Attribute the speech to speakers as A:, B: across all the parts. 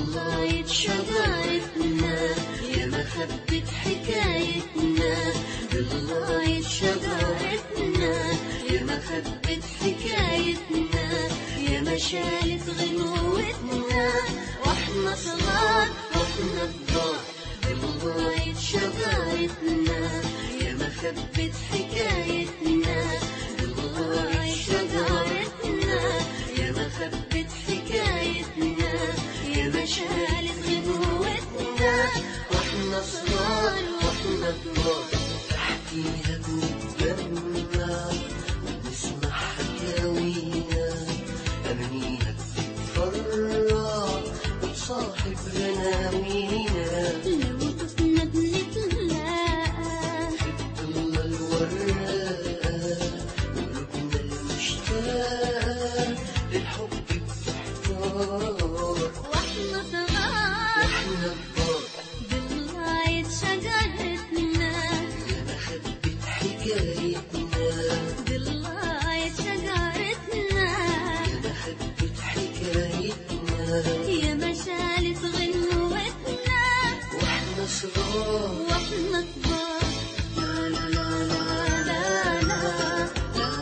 A: بالغاية شجرتنا يا مخبة حكايتنا بالغاية شجرتنا يا مخبة حكايتنا يا مشالة غنوتنا واحنا صغار واحنا كبار بالغاية شجرتنا يا مخبة حكايتنا بالغاية شجرتنا يا مخبة حكايتنا يا مشالة غنوتنا واحنا صغار واحنا كبار
B: احكي لك نتجمع ونسمع حكاوينا امانينا بتتفرع وتصاحب غناوينا
A: لو طفنا بنتلاقى
B: الله الوراقة قلوبنا المشتاقة للحب بتحتار
A: واحنا صغار
B: واحنا كبار
A: بالغاية شجرتنا
B: يا مخبة حكايتنا
A: بالغاية شجرتنا
B: يا مخبة حكايتنا
A: يا مشالة غنوتنا
B: واحنا صغار
A: واحنا كبار لا لا لا لا لا لا لا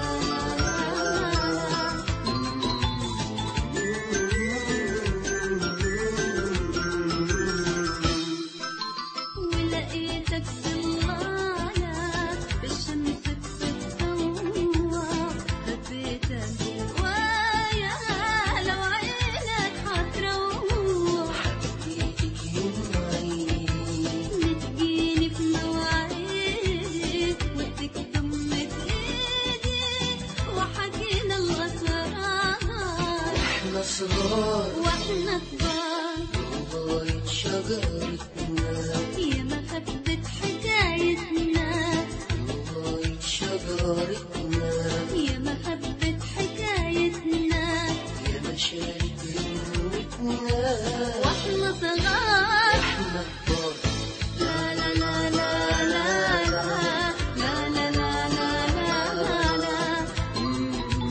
A: ولقيتك سمعانة بالشمس بتتطوع حبيتك جوايا لو عينك هتروح
B: حبيتك يوم
A: بتجيني في مواعيدي وتكتم ايدي وحكينا الاسرار
B: احنا صغار
A: واحنا كبار
B: لغاية شجرتنا
A: يا مخبة حكايتنا
B: لغاية شجرتنا
A: يا مخبة حكايتنا
B: يا مشارك غنوتنا
A: واحنا صغار
B: احنا كبار
A: لا لا لا لا لا لا لا لا لا لا لا لا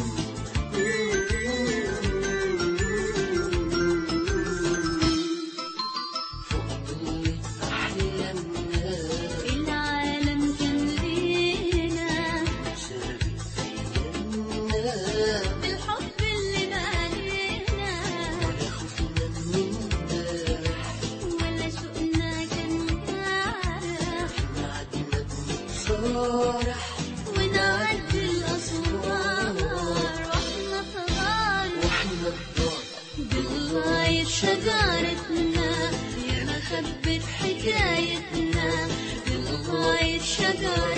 B: فوق ضلة أحلامنا
A: العالم كان لينا
B: سرقت أيامنا
A: بالحب اللي مالينا
B: ولا خوفنا من امبارح
A: ولا شوقنا كان جارح
B: معدنا بنتصارح
A: ونعدي الأسوار واحنا صغار
B: واحنا كبار
A: بالغاية شجرتنا يا مخبة حكايتنا بالغاية شجرتنا